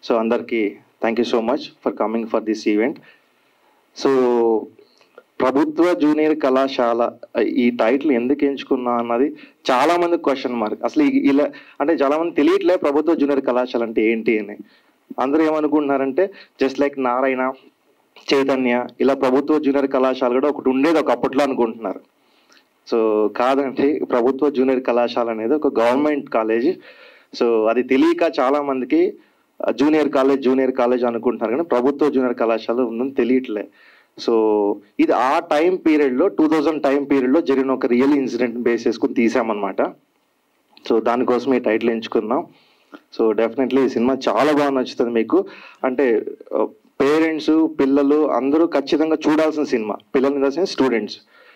So అందరికీ thank you so much for coming for this event so ప్రభుత్వ junior కళాశాల ఈ టైటిల్ ఎందుకు ఎంచుకున్నా అన్నది చాలా మంది క్వశ్చన్ మార్క్ అసలు ఈ- ఇలా అంటే చాలా మంది తెలియట్లే ప్రభుత్వ జూనియర్ కళాశాల అంటే ఏంటి అని అందరూ ఏమనుకుంటున్నారంటే జస్ట్ లైక్ నారాయణ చైతన్య ఇలా ప్రభుత్వ జూనియర్ కళాశాల కూడా ఒకటి ఉండేది ఒక అప్పట్లో అనుకుంటున్నారు సో కాదండి ప్రభుత్వ జూనియర్ కళాశాల అనేది ఒక గవర్నమెంట్ కాలేజ్ సో అది తెలియక చాలా మందికి జూనియర్ కాలేజ్ జూనియర్ కాలేజ్ అనుకుంటున్నారు కానీ ప్రభుత్వ జూనియర్ కళాశాల ఉందని తెలియట్లే సో ఇది ఆ టైం పీరియడ్లో టూ థౌజండ్ టైం పీరియడ్లో జరిగిన ఒక రియల్ ఇన్సిడెంట్ బేస్ చేసుకుని తీసామన్నమాట సో దానికోసం ఈ టైటిల్ ఎంచుకున్నాం సో డెఫినెట్లీ ఈ సినిమా చాలా బాగా నచ్చుతుంది మీకు అంటే పేరెంట్స్ పిల్లలు అందరూ ఖచ్చితంగా చూడాల్సిన సినిమా పిల్లలు in the sense students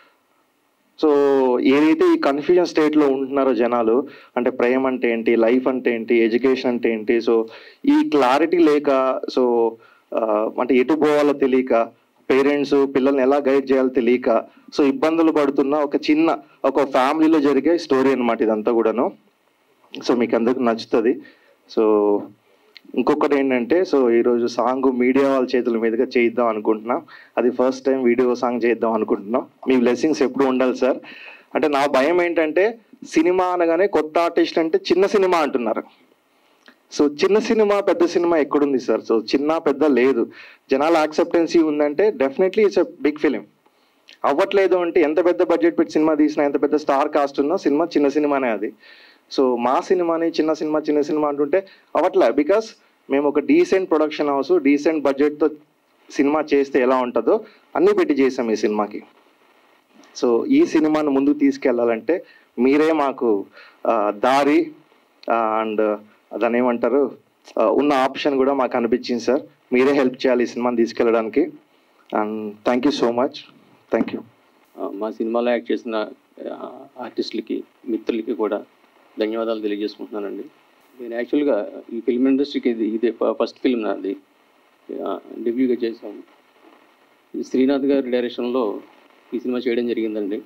so ఏదైతే ఈ కన్ఫ్యూజన్ స్టేట్లో ఉంటున్నారో జనాలు అంటే ప్రేమ అంటే ఏంటి లైఫ్ అంటే ఏంటి ఎడ్యుకేషన్ అంటే ఏంటి సో ఈ క్లారిటీ లేక సో ఆ, అంటే ఎటు పోవాలో తెలియక పేరెంట్స్ పిల్లల్ని ఎలా గైడ్ చేయాలో తెలియక సో ఇబ్బందులు పడుతున్న ఒక చిన్న ఒక ఫ్యామిలీలో జరిగే స్టోరీ అన్నమాట ఇదంతా కూడాను సో మీకు అందరికి నచ్చుతుంది సో ఇంకొకటి ఏంటంటే సో ఈరోజు సాంగ్ మీడియా వాళ్ళ చేతుల మీదుగా చేయిద్దాం అనుకుంటున్నాం అది ఫస్ట్ టైం వీడియో సాంగ్ చేద్దాం అనుకుంటున్నాం మీ బ్లెస్సింగ్స్ ఎప్పుడు ఉండాలి సార్ అంటే నా భయం ఏంటంటే సినిమా అనగానే కొత్త ఆర్టిస్ట్ అంటే చిన్న సినిమా అంటున్నారు సో చిన్న సినిమా పెద్ద సినిమా ఎక్కడుంది సార్ సో చిన్న పెద్ద లేదు జనాల యాక్సెప్టెన్సీ ఉందంటే definitely it's a big film అవ్వట్లేదు అంటే ఎంత పెద్ద బడ్జెట్ పెట్టి సినిమా తీసినా ఎంత పెద్ద స్టార్ కాస్ట్ ఉన్నా సినిమా చిన్న సినిమానే అది సో మా సినిమాని చిన్న సినిమా చిన్న సినిమా అంటుంటే అవ్వట్లే బికాస్ మేము ఒక డీసెంట్ ప్రొడక్షన్ హౌస్ డీసెంట్ బడ్జెట్తో సినిమా చేస్తే ఎలా ఉంటుందో అన్నీ పెట్టి చేసాం ఈ సినిమాకి సో ఈ సినిమాను ముందుకు తీసుకెళ్లాలంటే మీరే మాకు ఆ, దారి అండ్ దాన్ని ఏమంటారు ఆ, ఉన్న ఆప్షన్ కూడా మాకు అనిపించింది సార్ మీరే హెల్ప్ చేయాలి ఈ సినిమాని తీసుకెళ్ళడానికి and thank you so much thank you ఆ, మా సినిమాలో యాక్ట్ చేసిన ఆ, ఆర్టిస్టులకి మిత్రులకి కూడా ధన్యవాదాలు తెలియజేసుకుంటున్నానండి నేను యాక్చువల్గా ఈ ఫిల్మ్ ఇండస్ట్రీకి ఇది ఇదే ఫ- ఫస్ట్ ఫిల్మ్ నాది ఆ, డెబ్యూగా చేశాను ఇది శ్రీనాథ్ గారి డైరెక్షన్లో ఈ సినిమా చేయడం జరిగిందండి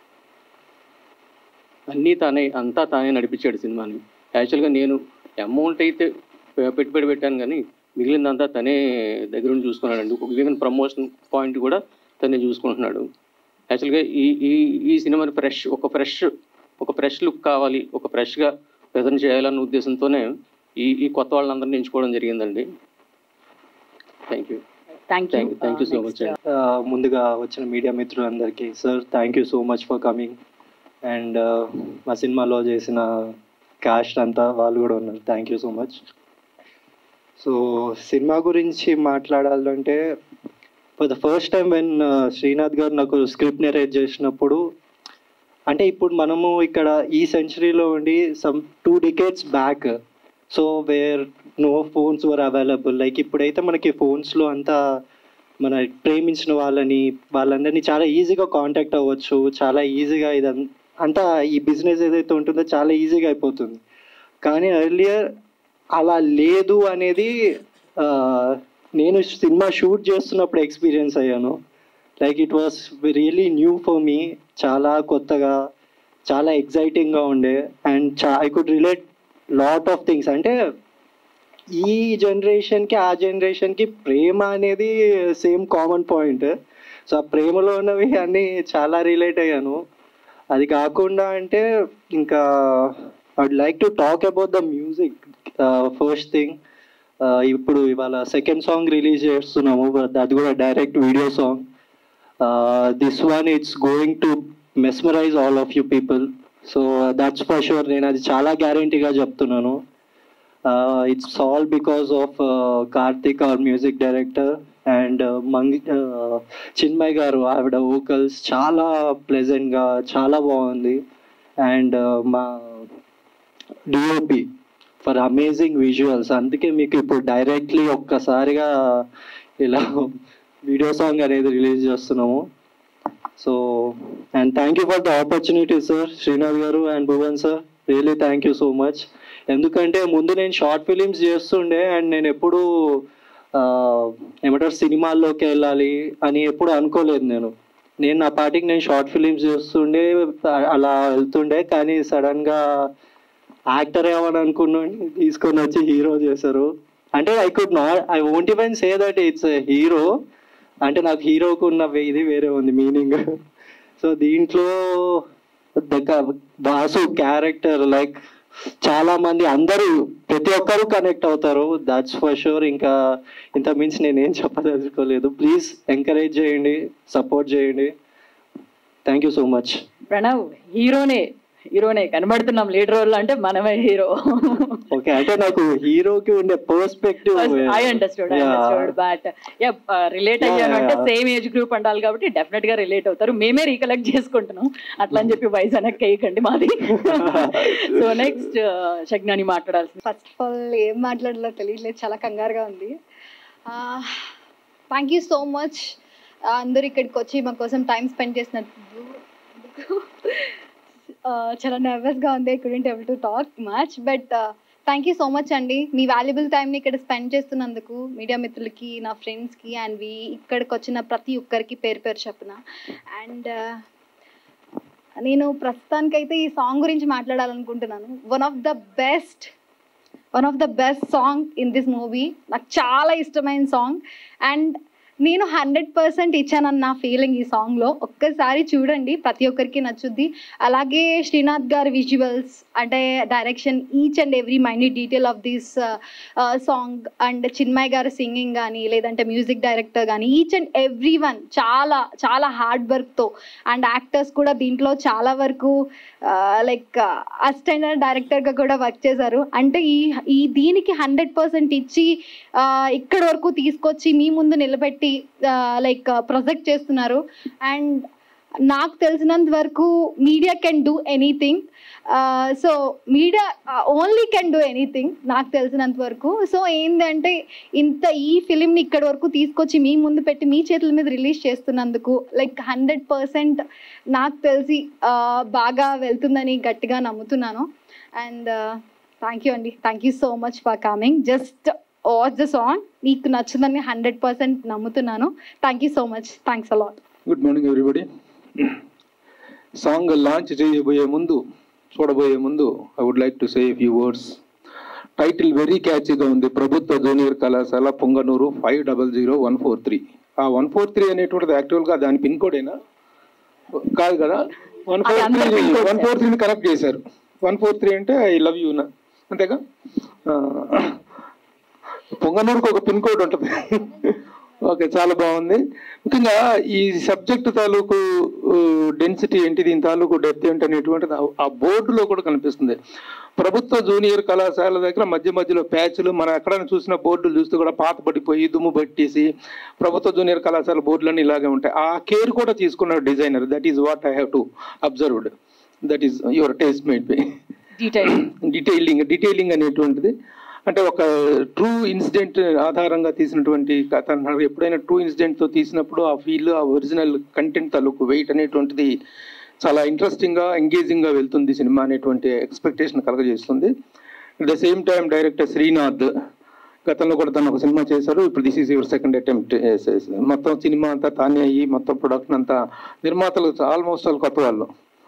అన్నీ తానే అంతా తానే నడిపించాడు సినిమాని యాక్చువల్గా నేను అమౌంట్ అయితే పె- పెట్టుబడి పెట్టాను కానీ మిగిలిందంతా తనే దగ్గర నుండి చూసుకున్నాడండి ఒక ఈవెన్ ప్రమోషన్ పాయింట్ కూడా తనే చూసుకుంటున్నాడు యాక్చువల్గా ఈ ఈ ఈ సినిమాని ఫ్రెష్ ఒక ఫ్రెష్ ఒక ఫ్రెష్ లుక్ కావాలి ఒక ఫ్రెష్గా ప్రజెంట్ చేయాలన్న ఉద్దేశంతోనే ఈ ఈ కొత్త వాళ్ళందరినీ ఎంచుకోవడం జరిగిందండి thank you thank you thank thank you so much అండి ఆ, ముందుగా వచ్చిన మీడియా మిత్రులందరికీ sir thank you so much for coming and మా సినిమాలో చేసిన క్యాస్ట్ అంతా వాళ్ళు కూడా ఉన్నారు thank you so much so సినిమా గురించి మాట్లాడాలంటే for the first time when Srinath garu నాకు స్క్రిప్ట్ నెరేట్ చేసినప్పుడు అంటే ఇప్పుడు మనము ఇక్కడ ఈ సెంచరీలో ఉండి some two decades back so where no phones were available like ఇప్పుడైతే మనకి ఫోన్స్లో అంతా మన ప్రేమించిన వాళ్ళని వాళ్ళందరినీ చాలా ఈజీగా కాంటాక్ట్ అవ్వచ్చు చాలా ఈజీగా ఇదం అంతా ఈ బిజినెస్ ఏదైతే ఉంటుందో చాలా ఈజీగా అయిపోతుంది కానీ ఎర్లియర్ అలా లేదు అనేది ఆ, నేను సినిమా షూట్ చేస్తున్నప్పుడు ఎక్స్పీరియన్స్ అయ్యాను like it was really new for me చాలా కొత్తగా చాలా ఎగ్జైటింగ్గా ఉండే అండ్ చా I could relate lot of things అంటే ఈ జనరేషన్కి ఆ జనరేషన్కి ప్రేమ అనేది సేమ్ కామన్ పాయింట్ సో ఆ ప్రేమలో ఉన్నవి అన్నీ చాలా రిలేట్ అయ్యాను అది కాకుండా అంటే ఇంకా I would like to talk about the music first thing ఇప్పుడు ఇవాళ సెకండ్ సాంగ్ రిలీజ్ చేస్తున్నాము but అది కూడా direct video song this one it's going to mesmerize all of you people so that's for sure నేను అది చాలా గ్యారంటీగా చెప్తున్నాను it's all because of Karthik our music director and Mangi Chinmayi garu ఆవిడ వోకల్స్ చాలా ప్లెజెంట్గా చాలా బాగుంది అండ్ మా డిఓపి ఫర్ అమేజింగ్ విజువల్స్ అందుకే మీకు ఇప్పుడు డైరెక్ట్లీ ఒక్కసారిగా ఇలా వీడియో సాంగ్ అనేది రిలీజ్ చేస్తున్నాము so and thank you for the opportunity sir Srinath garu and Bhuvan sir really thank you so much ఎందుకంటే ముందు నేను షార్ట్ ఫిలిమ్స్ చేస్తుండే అండ్ నేను ఎప్పుడు ఏమంటారు సినిమాల్లోకి వెళ్ళాలి అని ఎప్పుడు అనుకోలేదు నేను నేను నా పాటికి నేను షార్ట్ ఫిలిమ్స్ చేస్తుండే అలా వెళ్తుండే కానీ సడన్గా యాక్టర్ ఏమని అనుకున్నాను తీసుకొని వచ్చి హీరో చేశారు అంటే I could not I won't even say that it's hero అంటే నాకు హీరోకు ఉన్న వే- ఇది వేరే ఉంది మీనింగ్ సో దీంట్లో దగ్గ బాసు క్యారెక్టర్ లైక్ చాలా మంది అందరూ ప్రతి ఒక్కరు కనెక్ట్ అవుతారు దాట్స్ ఫర్ షూర్ ఇంకా ఇంత మించి నేనేం చెప్పదలుచుకోలేదు ప్లీజ్ ఎంకరేజ్ చేయండి సపోర్ట్ చేయండి thank you so much Pranav హీరోనే హీరోనే కనబడుతున్నాం లీడ్ రోల్ అంటే మనమే హీరో ఓకే అంటే నాకు హీరోకి ఉండే perspective I understood I understood but relate Yeah, అయ్యాను అంటే yeah. సేమ్ ఏజ్ గ్రూప్ అంటారు కాబట్టి డెఫినెట్ గా రిలేట్ అవుతారు మేమే రీకలెక్ట్ చేసుకుంటున్నాం అట్లా అని చెప్పి వయసు వెనక్కి వేయకండి మాది సో నెక్స్ట్ శజ్ఞాని మాట్లాడాల్సింది ఫస్ట్ ఆఫ్ ఆల్ ఏం మాట్లాడాలో తెలియట్లేదు చాలా కంగారుగా ఉంది థ్యాంక్ యూ సో మచ్ అందరూ ఇక్కడికి వచ్చి మా కోసం టైం స్పెండ్ చేసినందుకు Ah, చాలా నర్వస్గా ఉంది I couldn't able to talk much but thank you so much అండి మీ వాల్యుబుల్ టైంని ఇక్కడ స్పెండ్ చేస్తున్నందుకు మీడియా మిత్రులకి నా ఫ్రెండ్స్కి అండ్ వి ఇక్కడికి వచ్చిన ప్రతి ఒక్కరికి పేరు పేరు చెప్పిన అండ్ నేను ప్రస్తుతానికైతే ఈ సాంగ్ గురించి మాట్లాడాలనుకుంటున్నాను one of the best one of the best song in this movie నాకు చాలా ఇష్టమైన సాంగ్ అండ్ నేను హండ్రెడ్ పర్సెంట్ ఇచ్చానన్న ఫీలింగ్ ఈ సాంగ్లో ఒక్కసారి చూడండి ప్రతి ఒక్కరికి నచ్చుద్ది అలాగే శ్రీనాథ్ గారి విజువల్స్ అంటే direction each and every minute detail of this song and Chinmayi garu singing కానీ లేదంటే మ్యూజిక్ డైరెక్టర్ కానీ ఈచ్ అండ్ ఎవ్రీ వన్ చాలా చాలా హార్డ్ వర్క్తో అండ్ యాక్టర్స్ కూడా దీంట్లో చాలా వరకు లైక్ అసిస్టెంట్ డైరెక్టర్గా కూడా వర్క్ చేశారు అంటే ఈ ఈ దీనికి హండ్రెడ్ పర్సెంట్ ఇచ్చి ఆ, ఇక్కడి వరకు తీసుకొచ్చి మీ ముందు నిలబెట్టి లైక్ ప్రొజెక్ట్ చేస్తున్నారు అండ్ నాకు తెలిసినంత వరకు media can do anything so media only can do anything నాకు తెలిసినంత వరకు సో ఏంటంటే ఇంత ఈ ఫిలింని ఇక్కడి వరకు తీసుకొచ్చి మీ ముందు పెట్టి మీ చేతుల మీద రిలీజ్ చేస్తున్నందుకు లైక్ హండ్రెడ్ పర్సెంట్ నాకు తెలిసి ఆ, బాగా వెళ్తుందని గట్టిగా నమ్ముతున్నాను అండ్ థ్యాంక్ యూ అండి thank you so much for coming just watch the song మీకు నచ్చుదని హండ్రెడ్ పర్సెంట్ నమ్ముతున్నాను thank you so much thanks a lot good morning everybody song launch చేయబోయే ముందు చూడబోయే ముందు I would like to say few words title very క్యాచీగా ఉంది ప్రభుత్వ జూనియర్ కళాశాల Punganur five double zero one four three ఆ వన్ ఫోర్ త్రీ అనేటువంటిది యాక్చువల్గా దాని పిన్ కోడేనా కాదు కదా వన్ ఫోర్ అందరి three pin code, one four త్రీని కరెక్ట్ చేశారు వన్ ఫోర్ త్రీ అంటే ఐ లవ్ యూ నా అంతేగా ఆ, పొంగనూరుకు ఒక పిన్ కోడ్ ఉంటుంది ఓకే చాలా బాగుంది ముఖ్యంగా ఈ సబ్జెక్ట్ తాలూకు డెన్సిటీ ఏంటి దీని తాలూకు డెప్త్ ఏంటి అనేటువంటిది ఆ- ఆ బోర్డులో కూడా కనిపిస్తుంది ప్రభుత్వ జూనియర్ కళాశాల దగ్గర మధ్య మధ్యలో ప్యాచ్లు మనం ఎక్కడైనా చూసిన బోర్డులు చూస్తే కూడా పాత పడిపోయి దుమ్ము పట్టేసి ప్రభుత్వ జూనియర్ కళాశాల బోర్డులన్నీ ఇలాగే ఉంటాయి ఆ కేర్ కూడా తీసుకున్నాడు designer that is what I have to observed that is your taste made by detail detailing detailing అనేటువంటిది అంటే ఒక ట్రూ ఇన్సిడెంట్ ఆధారంగా తీసినటువంటి కథ అన్నారు ఎప్పుడైనా ట్రూ ఇన్సిడెంట్తో తీసినప్పుడు ఆ ఫీల్ ఆ ఒరిజినల్ కంటెంట్ తాలూకు వెయిట్ అనేటువంటిది చాలా ఇంట్రెస్టింగ్గా ఎంగేజింగ్గా వెళ్తుంది సినిమా అనేటువంటి ఎక్స్పెక్టేషన్ కలగజేస్తుంది at the same time director Srinath గతంలో కూడా తను ఒక సినిమా చేశారు ఇప్పుడు this is your second attempt మొత్తం సినిమా అంతా తానే అయ్యి మొత్తం ప్రొడక్షన్ అంతా నిర్మాతలు ఆల్మోస్ట్ ఆల్ కొత్త వాళ్ళు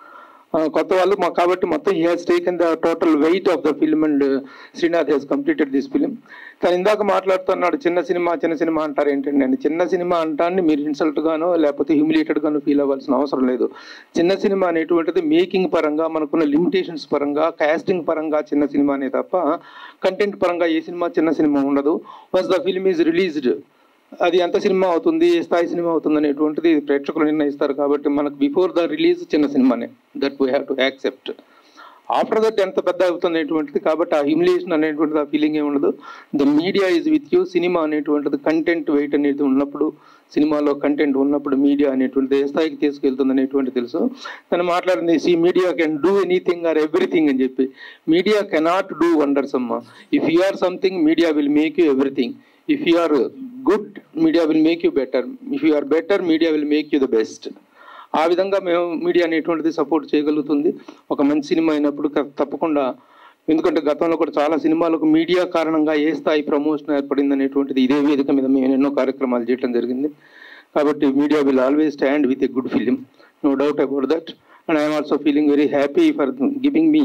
ఆ, కొత్త వాళ్ళు మా కాబట్టి మొత్తం he has taken the total weight of the film and Srinath he's completed this film కానీ ఇందాక మాట్లాడుతున్నాడు చిన్న సినిమా చిన్న సినిమా అంటారు ఏంటండి అండి చిన్న సినిమా అంటాన్ని మీరు ఇన్సల్ట్ గానో లేకపోతే హ్యూమిలేటెడ్ గానో ఫీల్ అవ్వాల్సిన అవసరం లేదు చిన్న సినిమా అనేటువంటిది మేకింగ్ పరంగా మనకున్న లిమిటేషన్స్ పరంగా కాస్టింగ్ పరంగా చిన్న సినిమానే తప్ప కంటెంట్ పరంగా ఏ సినిమా చిన్న సినిమా ఉండదు once the film is released అది ఎంత సినిమా అవుతుంది ఏ స్థాయి సినిమా అవుతుంది అనేటువంటిది ప్రేక్షకులు నిర్ణయిస్తారు కాబట్టి మనకు బిఫోర్ ద రిలీజ్ చిన్న సినిమానే that we have to accept after that ఎంత పెద్ద అవుతుంది అనేటువంటిది కాబట్టి ఆ హ్యూమిలేషన్ అనేటువంటిది ఆ ఫీలింగ్ ఏమి ఉండదు the media is with you cinema అనేటువంటిది కంటెంట్ వెయిట్ అనేది ఉన్నప్పుడు సినిమాలో కంటెంట్ ఉన్నప్పుడు మీడియా అనేటువంటిది ఏ స్థాయికి తీసుకెళ్తుంది అనేటువంటి తెలుసు తను మాట్లాడింది see media can do anything or everything అని చెప్పి మీడియా కెనాట్ డూ వండర్స్ అమ్మ if you are something media will make you everything if you are good media will make you better if you are better media will make you the best ఆ విధంగా మేము media అనేటువంటిది support చేయగలుగుతుంది ఒక మంచి cinema అయినప్పుడు క- తప్పకుండా ఎందుకంటే గతంలో కూడా చాలా సినిమాలకు మీడియా కారణంగా ఏ స్థాయి ప్రమోషన్ ఏర్పడింది అనేటువంటిది ఇదే వేదిక మీద మేము ఎన్నో కార్యక్రమాలు చేయడం జరిగింది కాబట్టి media will always stand with a good film no doubt about that and I'm also feeling very happy for giving me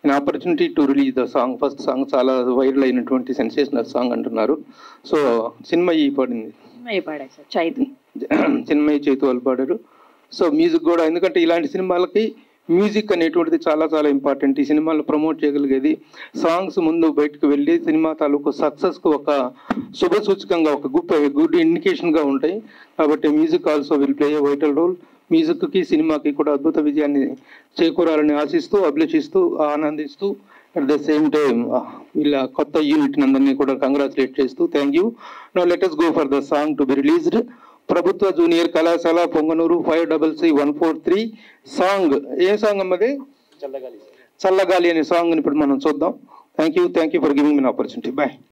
an opportunity to release the song. First song చాలా వైరల్ అయినటువంటి సెన్సేషనల్ సాంగ్ అంటున్నారు so Chinmayi పడింది పాడా sir Chaitu Chinmayi చేతు వాళ్ళు పాడారు so music కూడా ఎందుకంటే ఇలాంటి సినిమాలకి మ్యూజిక్ అనేటువంటిది చాలా చాలా ఇంపార్టెంట్ ఈ సినిమాలు ప్రమోట్ చేయగలిగేది సాంగ్స్ ముందు బయటకు వెళ్ళి సినిమా తాలూకు సక్సెస్కు ఒక శుభ సూచకంగా ఒక గుడ్ గుడ్ ఇండికేషన్గా ఉంటాయి కాబట్టి music also will play a vital role మ్యూజిక్కి సినిమాకి కూడా అద్భుత విజయాన్ని చేకూరాలని ఆశిస్తూ అభిలషిస్తూ ఆనందిస్తూ అట్ ద సేమ్ టైం వీళ్ళ కొత్త యూనిట్ అందరినీ కూడా కంగ్రాచులేట్ చేస్తూ thank you no let's go for the song to be released ప్రభుత్వ జూనియర్ కళాశాల Punganur five double C one four three song a song అమ్మది చల్లగాలి అనే సాంగ్ ఇప్పుడు మనం చూద్దాం thank you thank you for giving me opportunity bye